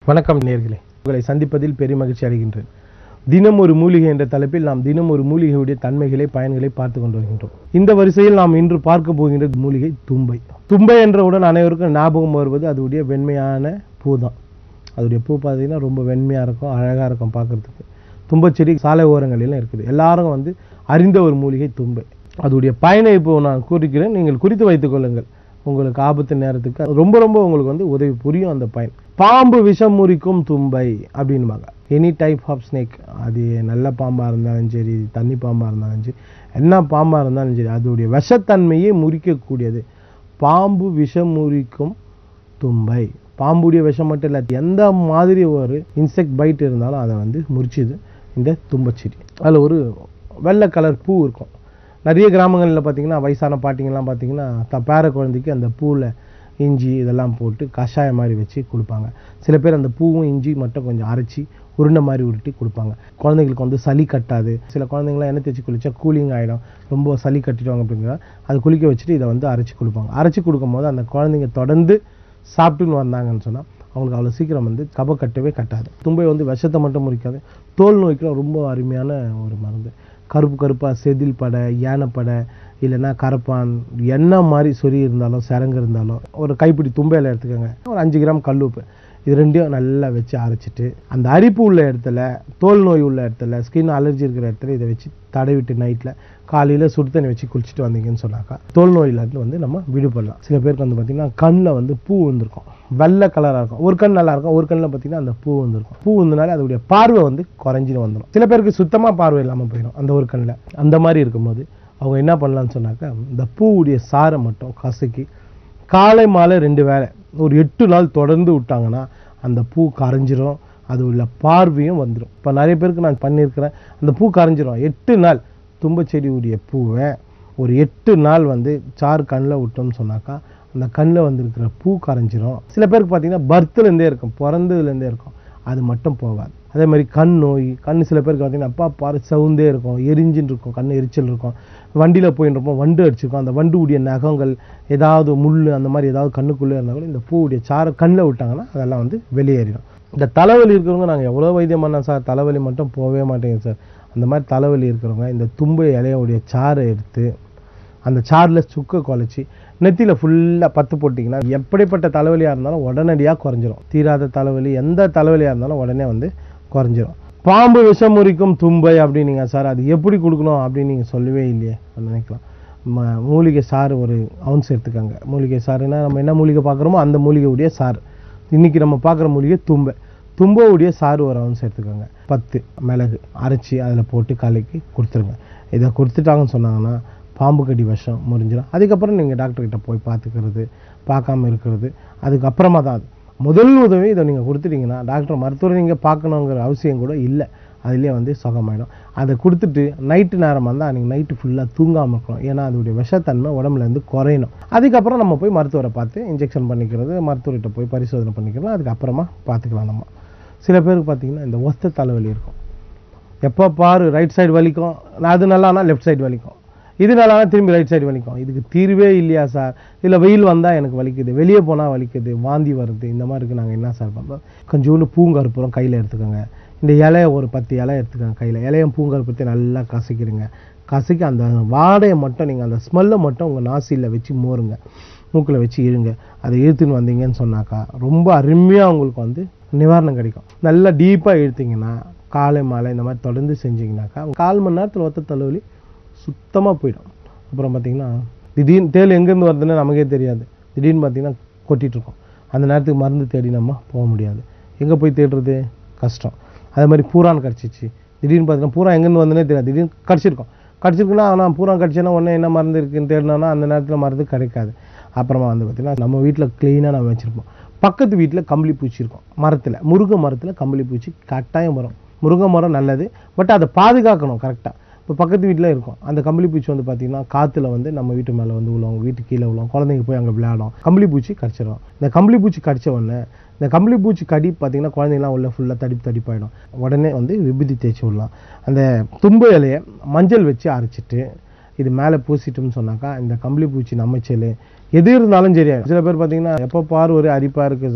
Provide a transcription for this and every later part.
வணக்கம் நேர்களே உங்களை சந்திப்பதில் பெரிய மகிழ்ச்சி அடைகின்றேன் தினம் ஒரு மூலிகை என்ற தலைப்பில் நாம் தினம் ஒரு மூலிகையுடைய தன்மைகளை பயன்களை பார்த்து கொண்டு வருகின்றோம் இந்த வரிசையில் நாம் இன்று பார்க்க போகின்ற மூலிகை தும்பை தும்பை என்றவுடன் அனைவருக்கும் ஞாபகம் வருவது அதோடைய வெண்மையான பூ தான் அதோடைய பூ பார்த்தீங்கன்னா ரொம்ப வெண்மையாக இருக்கும் அழகாக இருக்கும் பார்க்கறதுக்கு தும்பச்செடி சாலை ஓரங்களிலும் இருக்குது எல்லாரும் வந்து அறிந்த ஒரு மூலிகை தும்பை அதோடைய பயனை இப்போ நான் கூறுகிறேன் நீங்கள் குறித்து வைத்துக் கொள்ளுங்கள் உங்களுக்கு ஆபத்து நேரத்துக்கு அது ரொம்ப ரொம்ப உங்களுக்கு வந்து உதவி புரியும் அந்த பயன் பாம்பு விஷம் முறிக்கும் தும்பை அப்படின்பாங்க எனி டைப் ஆஃப் ஸ்னேக் அது நல்ல பாம்பாக இருந்தாலும் சரி தண்ணி பாம்பாக இருந்தாலும் சரி என்ன பாம்பாக இருந்தாலும் சரி அதோடைய விஷத்தன்மையை முறிக்கக்கூடியது பாம்பு விஷம் முறிக்கும் தும்பை பாம்புடைய விஷம் மட்டும் இல்லை எந்த மாதிரி ஒரு இன்செக்ட் பைட் இருந்தாலும் அதை வந்து முறிச்சுது இந்த தும்பச்செடி அதில் ஒரு வெள்ளை கலர் பூ இருக்கும் நிறைய கிராமங்களில் பார்த்தீங்கன்னா வயசான பாட்டிங்கெல்லாம் பார்த்தீங்கன்னா த பேர குழந்தைக்கு அந்த பூவில் இஞ்சி இதெல்லாம் போட்டு கஷாயம் மாதிரி வச்சு கொடுப்பாங்க சில பேர் அந்த பூவும் இஞ்சி மட்டும் கொஞ்சம் அரைச்சி உருண்டை மாதிரி உருட்டி கொடுப்பாங்க குழந்தைங்களுக்கு வந்து சளி கட்டாது சில குழந்தைங்களாம் எண்ணெய் தேய்ச்சி குளிச்சா கூலிங் ஆகிடும் ரொம்ப சளி கட்டிடுவாங்க அப்படிங்கிற அது குளிக்க வச்சுட்டு இதை வந்து அரைச்சி கொடுப்பாங்க அரைச்சி கொடுக்கும்போது அந்த குழந்தைங்க தொடர்ந்து சாப்பிட்டுன்னு வந்தாங்கன்னு சொன்னால் அவங்களுக்கு அவ்வளோ சீக்கிரம் வந்து கப கட்டவே கட்டாது தும்பை வந்து விஷத்தை மட்டும் முறிக்காது தோல் நோய்க்கு ரொம்ப அருமையான ஒரு மருந்து கருப்பு கருப்பாக செதில் படை யானைப்படை இல்லைன்னா கரப்பான் என்ன மாதிரி சொறி இருந்தாலும் சரங்கு இருந்தாலும் ஒரு கைப்பிடி தும்பையில் எடுத்துக்கோங்க ஒரு அஞ்சு கிராம் கல் உப்பு இது ரெண்டையும் நல்லா வச்சு அரைச்சிட்டு அந்த அரிப்பு உள்ள இடத்துல தோல் நோய் உள்ள இடத்துல ஸ்கின் அலர்ஜி இருக்கிற இடத்துல இதை வச்சு தடவிட்டு நைட்டில் காலையில் சுடு தண்ணி வச்சு குளிச்சுட்டு வந்தீங்கன்னு சொன்னாக்கா தோல் நோயிலேருந்து வந்து நம்ம விடுபடலாம் சில பேருக்கு வந்து பார்த்திங்கன்னா கண்ணில் வந்து பூ வந்திருக்கும் வெள்ளை கலராக இருக்கும் ஒரு கண் நல்லா இருக்கும் ஒரு கண்ணில் பார்த்தீங்கன்னா அந்த பூ வந்திருக்கும் பூ வந்தனால அதோடைய பார்வை வந்து குறைஞ்சின்னு வந்துடும் சில பேருக்கு சுத்தமாக பார்வை இல்லாமல் போயிடும் அந்த ஒரு கண்ணில் அந்த மாதிரி இருக்கும்போது அவங்க என்ன பண்ணலாம்னு சொன்னாக்கா இந்த பூவுடைய சாரை மட்டும் கசக்கி காலை மாலை ரெண்டு வேளை ஒரு எட்டு நாள் தொடர்ந்து விட்டாங்கன்னா அந்த பூ கரைஞ்சிரும் அது உள்ள பார்வையும் வந்துடும் இப்போ நிறைய பேருக்கு நான் பண்ணியிருக்கிறேன் அந்த பூ கரைஞ்சிரும் எட்டு நாள் தும்பச்செடியுடைய பூவை ஒரு எட்டு நாள் வந்து சாறு கண்ணில் விட்டோம்னு சொன்னாக்கா அந்த கண்ணில் வந்திருக்கிற பூ கரைஞ்சிரும் சில பேருக்கு பார்த்தீங்கன்னா பர்த்லேருந்தே இருக்கும் பிறந்ததுலேருந்தே இருக்கும் அது மட்டும் போகாது அதே மாதிரி கண் நோய் கண் சில பேருக்கு பார்த்தீங்கன்னா அப்பா பாரு சவுந்தே இருக்கும் எரிஞ்சுன்னு இருக்கும் கண் எரிச்சல் இருக்கும் வண்டியில் போயின்னு இருப்போம் வண்டு அடிச்சிருக்கும் அந்த வண்டு உடைய நகங்கள் ஏதாவது முள் அந்த மாதிரி ஏதாவது கண்ணுக்குள்ளே இருந்தால் கூட இந்த பூவுடைய சாரை கண்ணில் விட்டாங்கன்னா அதெல்லாம் வந்து வெளியேறிடும் இந்த தலைவலி இருக்கிறவங்க நாங்கள் எவ்வளோ வைத்தியம் பண்ணோம் சார் தலைவலி மட்டும் போகவே மாட்டேங்குது சார் அந்த மாதிரி தலைவலி இருக்கிறவங்க இந்த தும்பை இலையோடைய சாறை எடுத்து அந்த சாரில் சுக்க குழச்சி நெத்தியில் ஃபுல்லாக பத்து போட்டிங்கன்னா எப்படிப்பட்ட தலைவலியாக இருந்தாலும் உடனடியாக குறைஞ்சிரும் தீராத தலைவலி எந்த தலைவலியாக இருந்தாலும் உடனே வந்து குறைஞ்சிரும் பாம்பு விஷம் முறிக்கும் தும்பை அப்படின்னீங்க சார் அது எப்படி கொடுக்கணும் அப்படின்னு நீங்கள் சொல்லவே இல்லையே நினைக்கலாம் ம- மூலிகை சாறு ஒரு அவுன்ஸ் எடுத்துக்கோங்க மூலிகை சாறுனா நம்ம என்ன மூலிகை பார்க்குறோமோ அந்த மூலிகையுடைய சாறு இன்னைக்கு நம்ம பார்க்குற மூலிகை தும்பை தும்பவுடைய சாறு ஒரு அவுன்ஸ் எடுத்துக்கோங்க பத்து மிளகு அரைச்சி அதில் போட்டு கலக்கி கொடுத்துருங்க இதை கொடுத்துட்டாங்கன்னு சொன்னாங்கன்னா பாம்பு கடி விஷம் முறிஞ்சிடும் அதுக்கப்புறம் நீங்கள் டாக்டர்கிட்ட போய் பார்த்துக்கிறது பார்க்காம இருக்கிறது அதுக்கப்புறமா தான் அது முதல் உதவி இதை நீங்கள் கொடுத்துட்டீங்கன்னா டாக்டர் மருத்துவரை நீங்கள் பார்க்கணுங்கிற அவசியம் கூட இல்லை அதுலேயே வந்து சுகமாயிடும் அதை கொடுத்துட்டு நைட்டு நேரம் வந்தால் நீங்கள் நைட்டு ஃபுல்லாக தூங்காமல் இருக்கணும் ஏன்னா அதோடைய விஷத்தன்மை உடம்புல இருந்து குறையணும் அதுக்கப்புறம் நம்ம போய் மருத்துவரை பார்த்து இன்ஜெக்ஷன் பண்ணிக்கிறது மருத்துவர்கிட்ட போய் பரிசோதனை பண்ணிக்கிறது அதுக்கப்புறமா பார்த்துக்கலாம் நம்ம சில பேருக்கு பார்த்தீங்கன்னா இந்த ஒத்த தலைவலி இருக்கும் எப்போ பாரு ரைட் சைடு வலிக்கும் நான் அது நல்லானா லெஃப்ட் சைடு வலிக்கும் இது நல்லானா திரும்பி ரைட் சைடு வலிக்கும் இதுக்கு தீர்வே இல்லையா சார் இல்லை வெயில் வந்தால் எனக்கு வலிக்குது வெளியே போனால் வலிக்குது வாந்தி வருது இந்த மாதிரி இருக்கு நாங்கள் என்ன சார் பண்ணுறோம் கொஞ்சோண்டு பூங்கற்புறம் கையில் எடுத்துக்கோங்க இந்த இலைய ஒரு பத்து இலை எடுத்துக்கோங்க கையில் இலையும் பூங்கற்புறத்தை நல்லா கசக்கிடுங்க கசக்கி அந்த வாடையை மட்டும் நீங்கள் அந்த ஸ்மெல்லை மட்டும் உங்கள் நாசியில் வச்சு மோருங்க மூக்கில் வச்சு இழுங்க அதை இழுத்துன்னு வந்தீங்கன்னு சொன்னாக்கா ரொம்ப அருமையாக உங்களுக்கு வந்து நிவாரணம் கிடைக்கும் நல்லா டீப்பாக இழுத்தீங்கன்னா காலை மாலை இந்த மாதிரி தொடர்ந்து செஞ்சீங்கன்னாக்கா கால் மணி நேரத்தில் ஒத்த தலைவலி சுத்தமாக போயிடும் அப்புறம் பார்த்தீங்கன்னா திடீர்னு தேள் எங்கேருந்து வருதுன்னு நமக்கே தெரியாது திடீர்னு பார்த்தீங்கன்னா கொட்டிட்டு இருக்கும் அந்த நேரத்துக்கு மருந்து தேடி நம்ம போக முடியாது எங்கே போய் தேடுறது கஷ்டம் அதே மாதிரி பூரான் கடிச்சிச்சு திடீர்னு பார்த்தீங்கன்னா பூரா எங்கேருந்து வந்தனே தெரியாது திடீர்னு கடிச்சிருக்கும் கடிச்சிருக்குன்னா ஆனால் பூரா கடிச்சேன்னா உடனே என்ன மருந்து இருக்குன்னு தேடினோன்னா அந்த நேரத்தில் மருந்து கிடைக்காது அப்புறமா வந்து பார்த்தீங்கன்னா நம்ம வீட்டில் க்ளீனாக நம்ம வச்சுருப்போம் பக்கத்து வீட்டில் கம்பளி பூச்சி இருக்கும் மரத்தில் முருங்கை மரத்தில் கம்பளி பூச்சி கட்டாயம் வரும் முருங்கை மரம் நல்லது பட் அதை பாதுகாக்கணும் கரெக்டாக இப்போ பக்கத்து வீட்டில் இருக்கும் அந்த கம்பளி பூச்சி வந்து பார்த்தீங்கன்னா காற்றுல வந்து நம்ம வீட்டு மேலே வந்து விழுவோம் வீட்டு கீழே விழுவோம் குழந்தைங்க போய் அங்கே விளையாடும் கம்பளி பூச்சி கடிச்சிடும் இந்த கம்பளி பூச்சி கடிச்ச உடனே இந்த கம்பளி பூச்சி கடி பார்த்தீங்கன்னா குழந்தைங்களாம் உள்ள ஃபுல்லாக தடிப்பு தடிப்பாயிடும் உடனே வந்து விபூதி தேய்ச்சி விடலாம் அந்த தும்பு இலையை மஞ்சள் வச்சு அரைச்சிட்டு இது மேலே பூசிட்டோம்னு சொன்னாக்கா இந்த கம்பளி பூச்சி நமைச்சல் எது இருந்தாலும் சரி சில பேர் பார்த்தீங்கன்னா எப்போ பாரு ஒரு அரிப்பாக இருக்குது சார்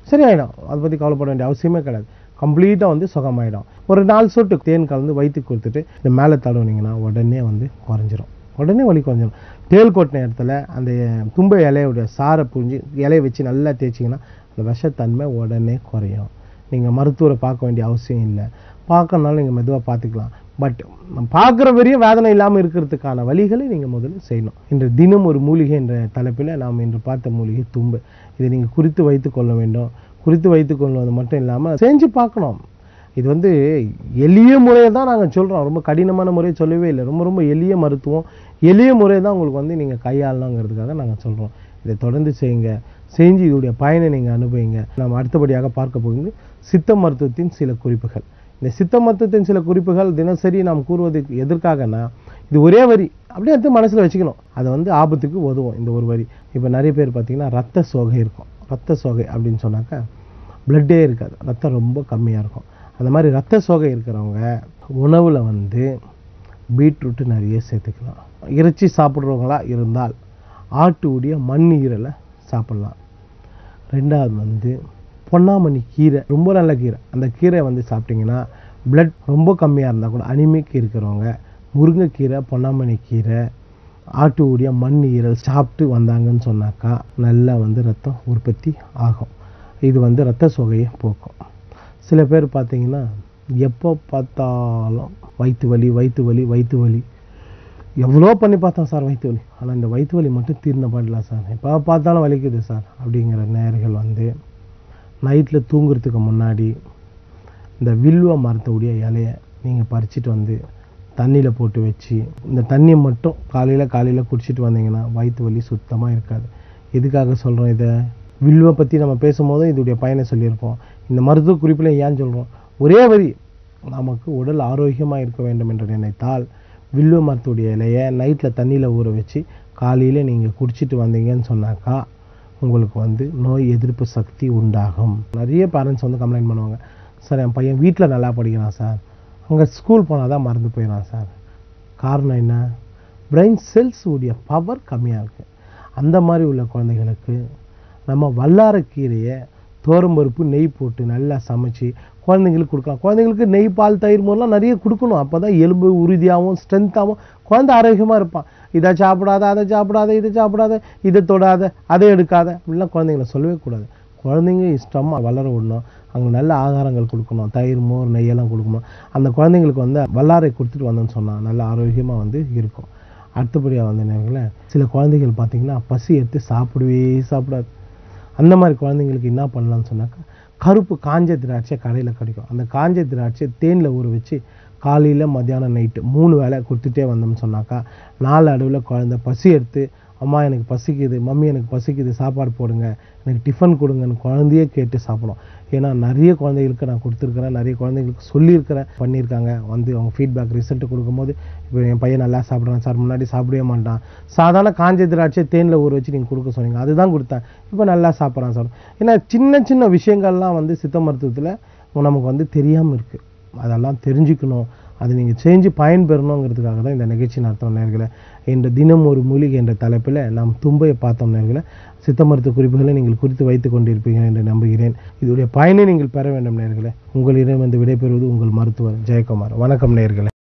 சரியாயிடும் அதை பற்றி கவலைப்பட வேண்டிய அவசியமே கிடையாது கம்ப்ளீட்டாக வந்து சுகமாயிடும் ஒரு நாலு சொட்டு தேன் கலந்து வயிற்றுக்கு கொடுத்துட்டு இந்த மேலே தடவுனீங்கன்னா உடனே வந்து குறைஞ்சிரும் உடனே வலி குறைஞ்சிரும் தேள் கொட்டின இடத்துல அந்த தும்பை இலையோட சாரை புரிஞ்சு இலையை வச்சு நல்லா தேய்ச்சிங்கன்னா அந்த விஷத்தன்மை உடனே குறையும் நீங்கள் மருத்துவரை பார்க்க வேண்டிய அவசியம் இல்லை பார்க்கறனாலும் நீங்கள் மெதுவாக பார்த்துக்கலாம் பட் பார்க்குற வரையும் வேதனை இல்லாமல் இருக்கிறதுக்கான வழிகளை நீங்கள் முதல்ல செய்யணும் இன்று தினம் ஒரு மூலிகை என்ற தலைப்பில் நாம் இன்று பார்த்த மூலிகை தும்பு இதை நீங்கள் குறித்து வைத்து கொள்ள வேண்டும் குறித்து வைத்துக் கொள்வது மட்டும் இல்லாமல் செஞ்சு பார்க்கணும் இது வந்து எளிய முறையை தான் நாங்கள் சொல்கிறோம் ரொம்ப கடினமான முறையை சொல்லவே இல்லை ரொம்ப ரொம்ப எளிய மருத்துவம் எளிய முறை தான் உங்களுக்கு வந்து நீங்கள் கையாளணுங்கிறதுக்காக நாங்கள் சொல்கிறோம் இதை தொடர்ந்து செய்யுங்க செஞ்சு இதோடைய பயனை நீங்கள் அனுபவிங்க நாம் அடுத்தபடியாக பார்க்க போகிறது சித்த மருத்துவத்தின் சில குறிப்புகள் இந்த சித்த மருத்துவத்தின் சில குறிப்புகள் தினசரி நாம் கூறுவதற்கு எதற்காகனா இது ஒரே வரி அப்படியே எடுத்து மனசில் வச்சுக்கணும் அது வந்து ஆபத்துக்கு உதவும் இந்த ஒரு வரி இப்போ நிறைய பேர் பார்த்தீங்கன்னா ரத்த சோகை இருக்கும் ரத்த சோகை அப்படின்னு சொன்னாக்கா பிளட்டே இருக்காது ரத்தம் ரொம்ப கம்மியாக இருக்கும் அந்த மாதிரி ரத்த சோகை இருக்கிறவங்க உணவில் வந்து பீட்ரூட்டு நிறைய சேர்த்துக்கலாம் இறைச்சி சாப்பிட்றவங்களா இருந்தால் ஆட்டு உடைய மண் ஈரலை சாப்பிட்லாம் ரெண்டாவது வந்து பொன்னாமணி கீரை ரொம்ப நல்ல கீரை அந்த கீரை வந்து சாப்பிட்டிங்கன்னா blood ரொம்ப கம்மியாக இருந்தால் கூட அனிமிக் இருக்கிறவங்க முருங்கைக்கீரை பொன்னாமணி கீரை ஆட்டு உடைய மண் ஈரல் சாப்பிட்டு வந்தாங்கன்னு சொன்னாக்கா நல்லா வந்து ரத்தம் உற்பத்தி ஆகும் இது வந்து ரத்த சோகையை போக்கும் சில பேர் பார்த்தீங்கன்னா எப்போ பார்த்தாலும் வயிற்று வலி வயிற்று வலி வயிற்று வலி எவ்வளோ பண்ணி பார்த்தோம் சார் வயிற்று வலி ஆனால் இந்த வயிற்று வலி மட்டும் தீர்ந்த பாடலாம் சார் எப்போ பார்த்தாலும் வலிக்குது சார் அப்படிங்கிற நேர்கள் வந்து நைட்டில் தூங்குறதுக்கு முன்னாடி இந்த வில்வ மரத்துடைய இலையை நீங்கள் பறிச்சிட்டு வந்து தண்ணியில் போட்டு வச்சு இந்த தண்ணியை மட்டும் காலையில் காலையில் குடிச்சிட்டு வந்தீங்கன்னா வயிற்று வலி சுத்தமாக இருக்காது எதுக்காக சொல்கிறோம் இதை வில்வ பற்றி நம்ம பேசும்போது இதோடைய பயனை சொல்லியிருப்போம் இந்த மருத்துவ குறிப்பில் ஏன் சொல்கிறோம் ஒரே வரி நமக்கு உடல் ஆரோக்கியமாக இருக்க வேண்டும் என்று நினைத்தால் வில்வ மரத்துடைய இலையை நைட்டில் தண்ணியில் ஊற வச்சு காலையில் நீங்கள் குடிச்சிட்டு வந்தீங்கன்னு சொன்னாக்கா உங்களுக்கு வந்து நோய் எதிர்ப்பு சக்தி உண்டாகும் நிறைய பேரண்ட்ஸ் வந்து கம்ப்ளைண்ட் பண்ணுவாங்க சார் என் பையன் வீட்டில் நல்லா படிக்கிறான் சார் அங்கே ஸ்கூல் போனால் தான் மறந்து போயிடறான் சார் காரணம் என்ன பிரெயின் செல்ஸ் உடைய பவர் கம்மியாக இருக்குது அந்த மாதிரி உள்ள குழந்தைகளுக்கு நம்ம வல்லாரக்கீரையை தோரம்பருப்பு நெய் போட்டு நல்லா சமைச்சு குழந்தைங்களுக்கு கொடுக்கலாம் குழந்தைங்களுக்கு நெய் பால் தயிர் முதல்லாம் நிறைய கொடுக்கணும் அப்போ தான் எலும்பு உறுதியாகவும் ஸ்ட்ரென்த்தாகவும் குழந்தை ஆரோக்கியமாக இருப்பான் இதை சாப்பிடாத அதை சாப்பிடாத இதை சாப்பிடாத இதை தொடாத அதை எடுக்காத அப்படிலாம் குழந்தைங்களை சொல்லவே கூடாது குழந்தைங்க இஷ்டமாக வளர விடணும் அவங்க நல்ல ஆகாரங்கள் கொடுக்கணும் தயிர் மோர் நெய்யெல்லாம் கொடுக்கணும் அந்த குழந்தைங்களுக்கு வந்து வல்லாரை கொடுத்துட்டு வந்தோன்னு சொன்னால் நல்ல ஆரோக்கியமாக வந்து இருக்கும் அடுத்தபடியாக வந்து நேரங்கள சில குழந்தைகள் பார்த்தீங்கன்னா பசி எடுத்து சாப்பிடவே சாப்பிடாது அந்த மாதிரி குழந்தைங்களுக்கு என்ன பண்ணலாம்னு சொன்னாக்கா கருப்பு காஞ்ச திராட்சை கடையில் கிடைக்கும் அந்த காஞ்ச திராட்சை தேனில் ஊற வச்சு காலையில் மத்தியானம் நைட்டு மூணு வேளை கொடுத்துட்டே வந்தோம்னு சொன்னாக்கா நாலு அடுவில் குழந்தை பசி எடுத்து அம்மா எனக்கு பசிக்குது மம்மி எனக்கு பசிக்குது சாப்பாடு போடுங்க எனக்கு டிஃபன் கொடுங்கன்னு குழந்தையே கேட்டு சாப்பிடும் ஏன்னா நிறைய குழந்தைகளுக்கு நான் கொடுத்துருக்குறேன் நிறைய குழந்தைகளுக்கு சொல்லியிருக்கிறேன் பண்ணியிருக்காங்க வந்து அவங்க ஃபீட்பேக் ரிசல்ட் கொடுக்கும்போது இப்போ என் பையன் நல்லா சாப்பிட்றான் சார் முன்னாடி சாப்பிடவே மாட்டான் சாதாரண காஞ்ச திராட்சை தேனில் ஊற வச்சு நீங்கள் கொடுக்க சொன்னீங்க அதுதான் கொடுத்தேன் இப்போ நல்லா சாப்பிட்றான் சார் ஏன்னா சின்ன சின்ன விஷயங்கள்லாம் வந்து சித்த மருத்துவத்தில் நமக்கு வந்து தெரியாமல் இருக்குது அதெல்லாம் தெரிஞ்சுக்கணும் அது நீங்கள் செஞ்சு பயன்பெறணுங்கிறதுக்காக தான் இந்த நிகழ்ச்சி நடத்தும் நேர்களை என்ற தினம் ஒரு மூலிகை என்ற தலைப்பில் நாம் தும்பையை பார்த்தோம் நேர்களை சித்த மருத்துவ குறிப்புகளை நீங்கள் குறித்து வைத்துக் கொண்டிருப்பீர்கள் என்று நம்புகிறேன் இதோடைய பயனை நீங்கள் பெற வேண்டும் நேர்களை உங்களிடம் வந்து விடைபெறுவது உங்கள் மருத்துவர் ஜெயக்குமார் வணக்கம் நேர்களை